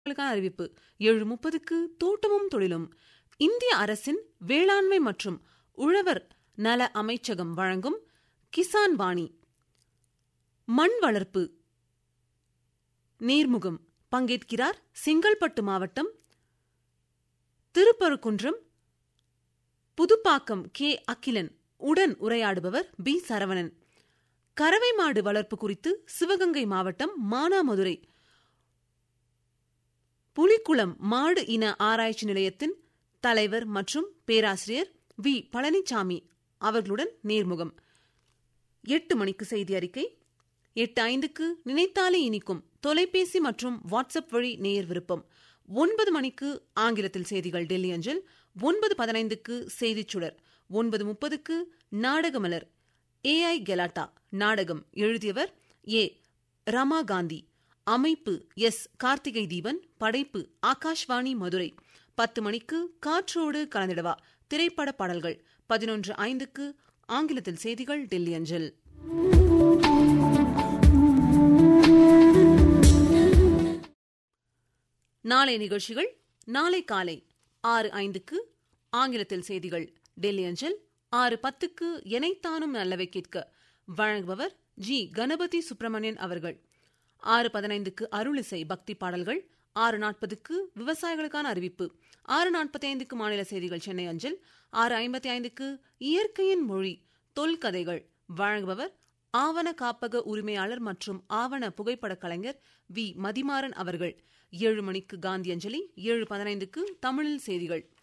உங்களுக்கான அறிவிப்பு ஏழு முப்பதுக்கு தோட்டமும் தொழிலும் இந்திய அரசின் வேளாண்மை மற்றும் உழவர் நல அமைச்சகம் வழங்கும் கிசான் வாணி மண் வளர்ப்பு நேர்முகம் பங்கேற்கிறார் செங்கல்பட்டு மாவட்டம் திருப்பருக்குன்றம் புதுப்பாக்கம் கே அகிலன் உடன் உரையாடுபவர் பி சரவணன் கறவை மாடு வளர்ப்பு குறித்து சிவகங்கை மாவட்டம் மானாமதுரை புலிக்குளம் மாடு இன ஆராய்ச்சி நிலையத்தின் தலைவர் மற்றும் பேராசிரியர் வி பழனிசாமி அவர்களுடன் நேர்முகம் எட்டு மணிக்கு செய்தி அறிக்கை எட்டு ஐந்துக்கு நினைத்தாலே இனிக்கும் தொலைபேசி மற்றும் வாட்ஸ்அப் வழி நேயர் விருப்பம் ஒன்பது மணிக்கு ஆங்கிலத்தில் செய்திகள் டெல்லி அஞ்சல் ஒன்பது பதினைந்துக்கு செய்திச் சுடர் ஒன்பது முப்பதுக்கு நாடகமலர் ஏஐ கெலாட்டா நாடகம் எழுதியவர் ஏ ரமா காந்தி அமைப்பு எஸ் கார்த்திகை தீபன் படைப்பு ஆகாஷ்வாணி மதுரை பத்து மணிக்கு காற்றோடு கலந்திடவா திரைப்பட பாடல்கள் பதினொன்று ஐந்துக்கு ஆங்கிலத்தில் செய்திகள் டெல்லி அஞ்சல் நாளை நிகழ்ச்சிகள் நாளை காலை ஆறு ஐந்துக்கு ஆங்கிலத்தில் செய்திகள் டெல்லி அஞ்சல் ஆறு பத்துக்கு எனைத்தானும் நல்லவை கேட்க வழங்குபவர் ஜி கணபதி சுப்பிரமணியன் அவர்கள் ஆறு பதினைந்துக்கு அருளிசை பக்தி பாடல்கள் ஆறு நாற்பதுக்கு விவசாயிகளுக்கான அறிவிப்பு ஆறு நாற்பத்தி ஐந்துக்கு மாநில செய்திகள் சென்னை அஞ்சல் ஆறு ஐம்பத்தி ஐந்துக்கு இயற்கையின் மொழி தொல்கதைகள் வழங்குபவர் ஆவண காப்பக உரிமையாளர் மற்றும் ஆவண புகைப்படக் கலைஞர் வி மதிமாறன் அவர்கள் ஏழு மணிக்கு காந்தி அஞ்சலி ஏழு பதினைந்துக்கு தமிழில் செய்திகள்